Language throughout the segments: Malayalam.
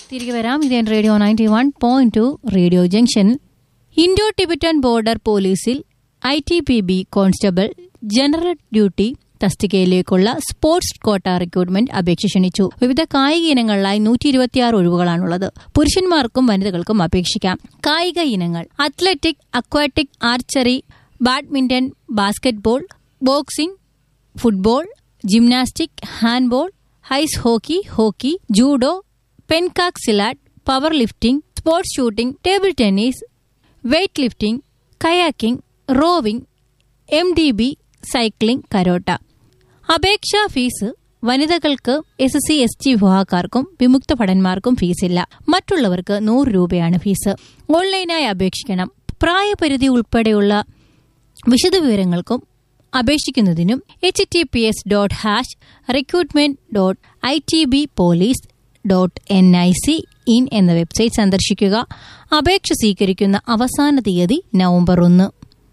തിരികെ വരാം ഇത് radio ninety one point two radio junction Indo Tibetan border പോലീസിൽ I T B P constable general duty തസ്തികയിലേക്കുള്ള സ്പോർട്സ് കോട്ട റിക്രൂട്ട്മെന്റ് അപേക്ഷ ക്ഷണിച്ചു വിവിധ കായിക ഇനങ്ങളിലായി നൂറ്റി ഇരുപത്തിയാറ് ഒഴിവുകളാണുള്ളത് പുരുഷന്മാർക്കും വനിതകൾക്കും അപേക്ഷിക്കാം കായിക ഇനങ്ങൾ athletic aquatic archery badminton basketball boxing football gymnastic handball ice hockey hockey judo pencak silat power lifting sports shooting table tennis weight lifting kayaking rowing M D B cycling karate അപേക്ഷാ ഫീസ് വനിതകൾക്ക് S S C S T വിഭാഗക്കാർക്കും വിമുക്ത ഭടന്മാർക്കും ഫീസില്ല മറ്റുള്ളവർക്ക് നൂറ് രൂപയാണ് ഫീസ് ഓൺലൈനായി അപേക്ഷിക്കണം പ്രായപരിധി ഉൾപ്പെടെയുള്ള വിശദവിവരങ്ങൾക്കും അപേക്ഷിക്കുന്നതിനും H T P S dot hash recruitment dot I T B police dot N I C in എന്ന വെബ്സൈറ്റ് സന്ദർശിക്കുക അപേക്ഷ സ്വീകരിക്കുന്ന അവസാന തീയതി നവംബർ ഒന്ന്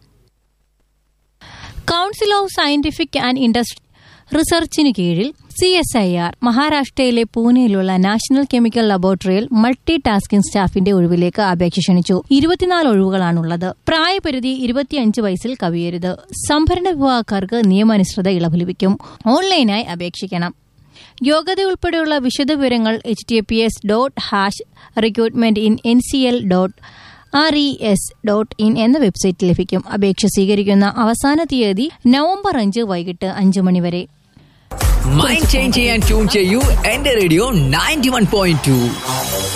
council of scientific and industry റിസർച്ചിന് കീഴിൽ സി എസ് ഐ ആർ മഹാരാഷ്ട്രയിലെ പൂനെയിലുള്ള നാഷണൽ കെമിക്കൽ ലബോറട്ടറിയിൽ മൾട്ടി ടാസ്കിംഗ് സ്റ്റാഫിന്റെ ഒഴിവിലേക്ക് അപേക്ഷ ക്ഷണിച്ചു ഇരുപത്തിനാല് ഒഴിവുകളാണുള്ളത് പ്രായപരിധി ഇരുപത്തിയഞ്ച് വയസ്സിൽ കവിയരുത് സംഭരണ വിഭാഗക്കാർക്ക് നിയമാനുസൃത ഇളവ് ലഭിക്കും ഓൺലൈനായി അപേക്ഷിക്കണം യോഗ്യത ഉൾപ്പെടെയുള്ള വിശദവിവരങ്ങൾ H T P S dot hash recruitment in N C L dot R E S dot in എന്ന വെബ്സൈറ്റിൽ ലഭിക്കും അപേക്ഷ സ്വീകരിക്കുന്ന അവസാന തീയതി നവംബർ അഞ്ച് വൈകിട്ട് അഞ്ച് മണിവരെ മൈൻഡ് ചേഞ്ച് ചെയ്യാൻ ട്യൂൺ ചെയ്യൂ എന്റെ radio ninety one point to